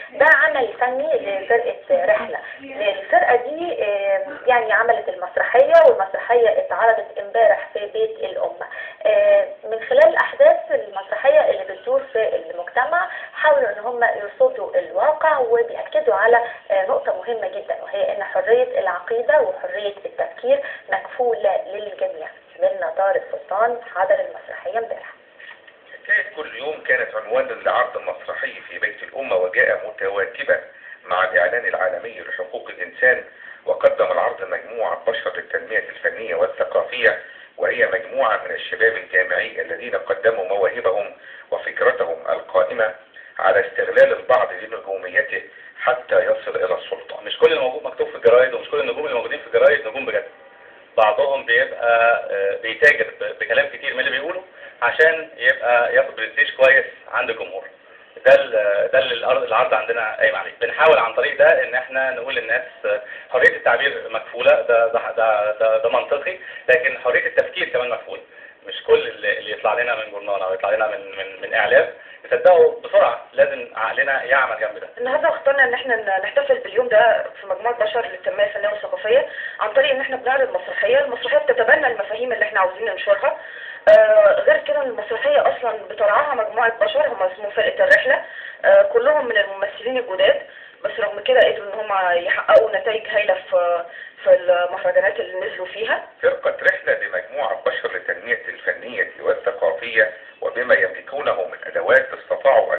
ده عمل فني لفرقة رحلة الفرقة دي آه، يعني عملت المسرحية والمسرحية اتعرضت امبارح في بيت الأمة آه، من خلال الأحداث المسرحية اللي بتدور في المجتمع حاولوا ان هم يرصدوا الواقع وبيأكدوا على آه، نقطة مهمة جدا وهي ان حرية العقيدة وحرية التفكير مكفولة للجميع من طارق سلطان حضر المسرحية امبارح حكاية كل يوم كانت عنوانا لعرض مسرحي في بيت الأمة وجاء متواكبا مع الإعلان العالمي لحقوق الإنسان وقدم العرض مجموعة بشر للتنمية الفنية والثقافية وهي مجموعة من الشباب الجامعي الذين قدموا مواهبهم وفكرتهم القائمة على استغلال البعض لنجوميته حتى يصل إلى السلطة مش كل الموجود مكتوب في الجرايد ومش كل النجوم اللي موجودين في الجرايد نجوم بجد بعضهم بيبقى آه، بيتاجر ب- بكلام كتير من اللي بيقوله عشان يبقى ياخد برستيج كويس عند الجمهور ده ال- ده اللي الأرض- العرض عندنا قايم عليه بنحاول عن طريق ده ان احنا نقول للناس آه، حريه التعبير مكفوله ده ده ده, ده, ده منطقي لكن حريه التفكير كمان مكفوله مش كل اللي اللي يطلع لنا من جورنال او يطلع لنا من من من اعلام نصدقه بسرعه لازم عقلنا يعمل جنب ده النهارده اخترنا ان احنا نحتفل باليوم ده في مجموعه بشر للتنميه الفنيه والثقافيه عن طريق ان احنا بنعرض مسرحيه، المسرحيه بتتبنى المفاهيم اللي احنا عاوزين ننشرها. آه غير كده المسرحيه اصلا بترعاها مجموعه بشر هم اسمهم فرقه الرحله آه كلهم من الممثلين الجداد بس رغم كده قدروا ان هم يحققوا نتائج هايله في في المهرجانات اللي نزلوا فيها. فرقة رحلة بمجموعة بشر للتنمية الفنية والثقافية وبما يملكونه من أدوات استطاعوا